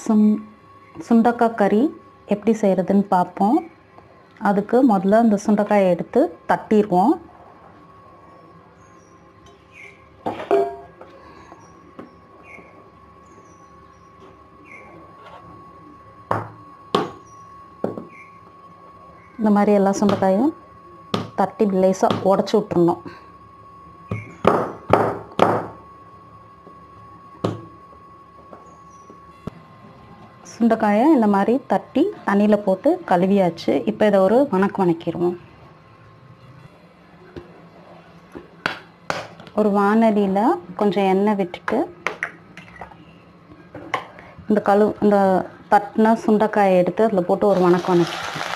சுண் சுண்டக்காய் கறி எப்படி செய்கிறதுன்னு பார்ப்போம் அதுக்கு முதல்ல இந்த சுண்டைக்காயை எடுத்து தட்டிடுவோம் இந்த மாதிரி எல்லா சுண்டைக்காயும் தட்டி லேசாக உடச்சி விட்டுறணும் சுண்டைக்காயை இந்த மாதிரி தட்டி தண்ணியில் போட்டு கழுவியாச்சு இப்போ இதை ஒரு வணக்கு வணக்கிடுவோம் ஒரு வானலியில் கொஞ்சம் எண்ணெய் விட்டுட்டு இந்த கழு இந்த தட்டின சுண்டைக்காயை எடுத்து அதில் போட்டு ஒரு வணக்கு வணக்கி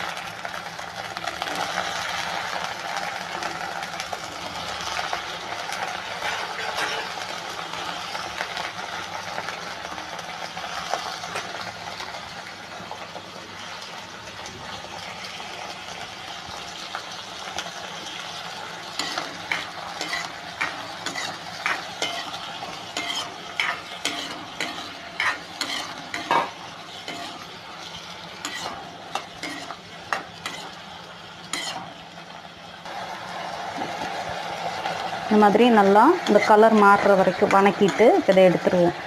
இந்த மாதிரி நல்லா இந்த கலர் மாறுற வரைக்கும் வணக்கிட்டு இதை எடுத்துருவோம்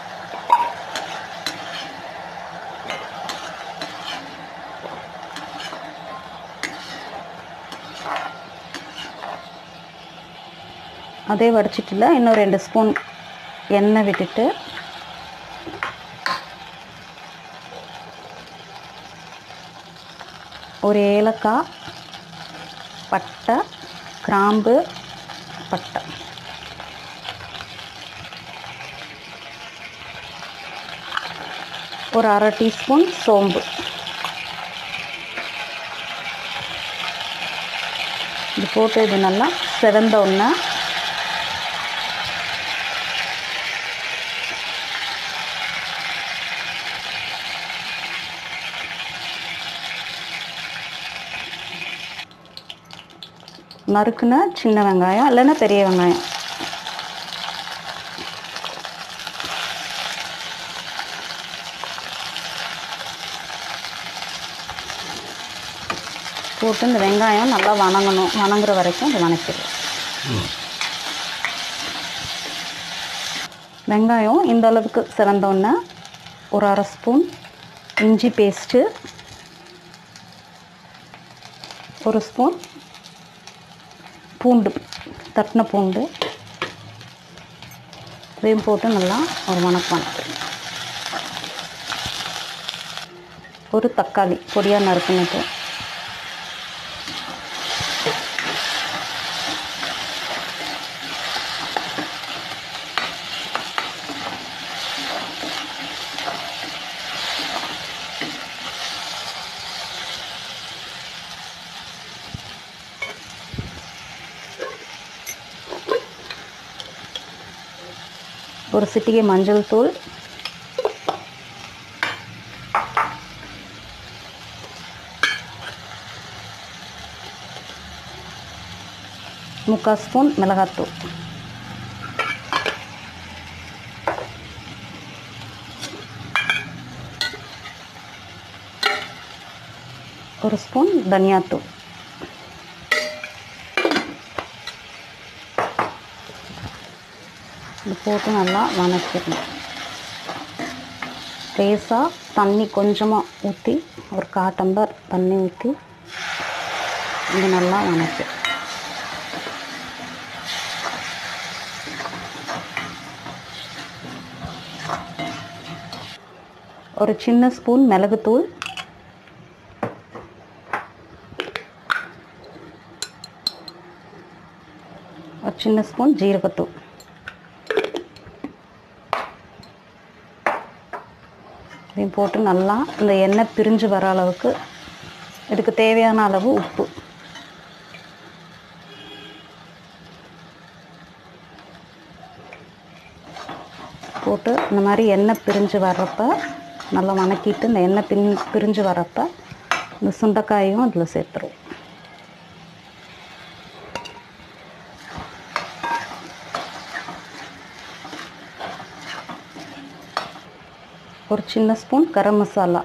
அதே வடிச்சிட்டில் இன்னும் ரெண்டு ஸ்பூன் எண்ணெய் விட்டுட்டு ஒரு ஏலக்காய் பட்டை கிராம்பு பட்டை ஒரு அரை டீஸ்பூன் சோம்பு இது போட்டு இது நல்லா செவந்த உடனே நறுக்குன சின்ன வெங்காயம் இல்லைன்னா பெரிய வெங்காயம் போட்டு இந்த வெங்காயம் நல்லா வணங்கணும் வணங்குற வரைக்கும் இது வணக்கிடுவோம் வெங்காயம் இந்த அளவுக்கு சிறந்தோன்னே ஒரு அரை ஸ்பூன் இஞ்சி பேஸ்ட்டு ஒரு ஸ்பூன் பூண்டு தட்டின பூண்டு இதையும் போட்டு நல்லா ஒரு வணக்கம் ஒரு தக்காளி பொடியாக நறுக்குனது ஒரு சிட்டிகை மஞ்சள் தூள் முக்கால் ஸ்பூன் மிளகாத்தூள் ஒரு ஸ்பூன் தனியாத்தூள் இது போட்டு நல்லா வணக்கிடணும் லேசாக தண்ணி கொஞ்சமாக ஊற்றி ஒரு கால் டம்ளர் தண்ணி ஊற்றி இது நல்லா வணக்கு ஒரு சின்ன ஸ்பூன் மிளகுத்தூள் ஒரு சின்ன ஸ்பூன் ஜீரகத்தூள் இதையும் போட்டு நல்லா இந்த எண்ணெய் பிரிஞ்சு வர அளவுக்கு இதுக்கு தேவையான அளவு உப்பு போட்டு இந்த மாதிரி எண்ணெய் பிரிஞ்சு வர்றப்ப நல்லா வணக்கிட்டு இந்த எண்ணெய் பின் பிரிஞ்சு வர்றப்ப இந்த சுண்டைக்காயும் அதில் சேர்த்துருவோம் ஒரு சின்ன ஸ்பூன் கரம் மசாலா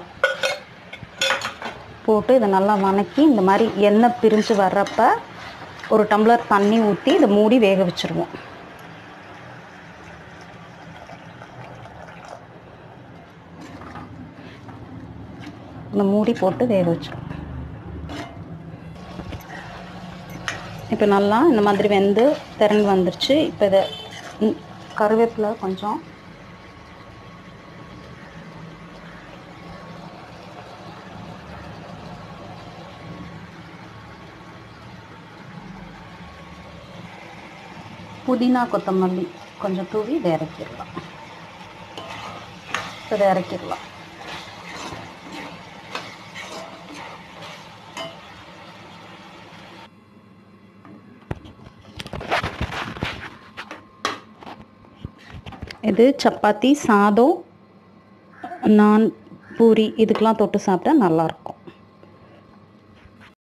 போட்டு இதை நல்லா வணக்கி இந்த மாதிரி எண்ணெய் பிரிஞ்சு வர்றப்ப ஒரு டம்ளர் தண்ணி ஊற்றி இதை மூடி வேக வச்சுருவோம் இந்த மூடி போட்டு வேக வச்சிருவோம் இப்போ நல்லா இந்த மாதிரி வெந்து திறந்து வந்துருச்சு இப்போ இதை ம், கருவேப்பிலை கொஞ்சம் புதினா கொத்தமல்லி கொஞ்சம் தூவி இதை இறக்கிடலாம் இதை இறக்கிடலாம் இது சப்பாத்தி சாதம் நான் பூரி இதுக்கெலாம் தொட்டு சாப்பிட்டா நல்லாயிருக்கும்